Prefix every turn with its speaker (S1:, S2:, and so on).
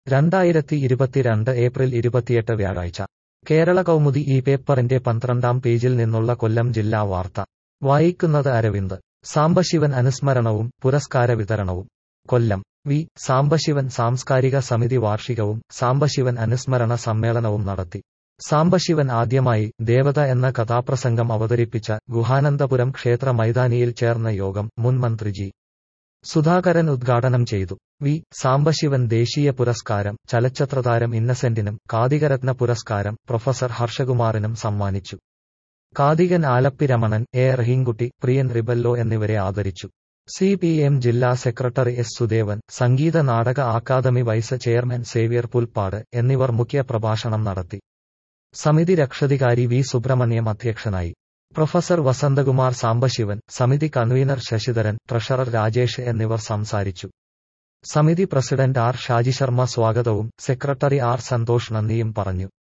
S1: രണ്ടായിരത്തി ഇരുപത്തിരണ്ട് ഏപ്രിൽ ഇരുപത്തിയെട്ട് വ്യാഴാഴ്ച കേരള കൗമുദി ഈ പേപ്പറിന്റെ പന്ത്രണ്ടാം പേജിൽ നിന്നുള്ള കൊല്ലം ജില്ലാ വാർത്ത വായിക്കുന്നത് അരവിന്ദ് സാംബശിവൻ അനുസ്മരണവും പുരസ്കാര വിതരണവും കൊല്ലം വി സാംബശിവൻ സാംസ്കാരിക സമിതി വാർഷികവും സാംബശിവൻ അനുസ്മരണ സമ്മേളനവും നടത്തി സാംബശിവൻ ആദ്യമായി ദേവത എന്ന കഥാപ്രസംഗം അവതരിപ്പിച്ച ഗുഹാനന്ദപുരം ക്ഷേത്ര മൈതാനിയിൽ ചേർന്ന യോഗം മുൻ മന്ത്രി ജി സുധാകരൻ ഉദ്ഘാടനം ചെയ്തു വി സാംബശിവൻ ദേശീയ പുരസ്കാരം ചലച്ചിത്രതാരം ഇന്നസെന്റിനും കാതികരത്ന പുരസ്കാരം പ്രൊഫസർ ഹർഷകുമാറിനും സമ്മാനിച്ചു കാതികൻ ആലപ്പി രമണൻ എ റഹീൻകുട്ടി പ്രിയൻ റിബല്ലോ എന്നിവരെ ആദരിച്ചു സി പി എം ജില്ലാ സെക്രട്ടറി എസ് സുദേവൻ സംഗീത നാടക academy vice chairman Xavier Pulpad എന്നിവർ മുഖ്യ പ്രഭാഷണം നടത്തി സമിതി രക്ഷാധികാരി വി സുബ്രഹ്മണ്യം അധ്യക്ഷനായി പ്രൊഫസർ വസന്തകുമാർ സാംബശിവൻ സമിതി കൺവീനർ ശശിധരൻ ട്രഷറർ രാജേഷ് എന്നിവർ സംസാരിച്ചു സമിതി പ്രസിഡന്റ് ആർ ഷാജി ശർമ്മ സ്വാഗതവും സെക്രട്ടറി ആർ സന്തോഷ് നന്ദിയും പറഞ്ഞു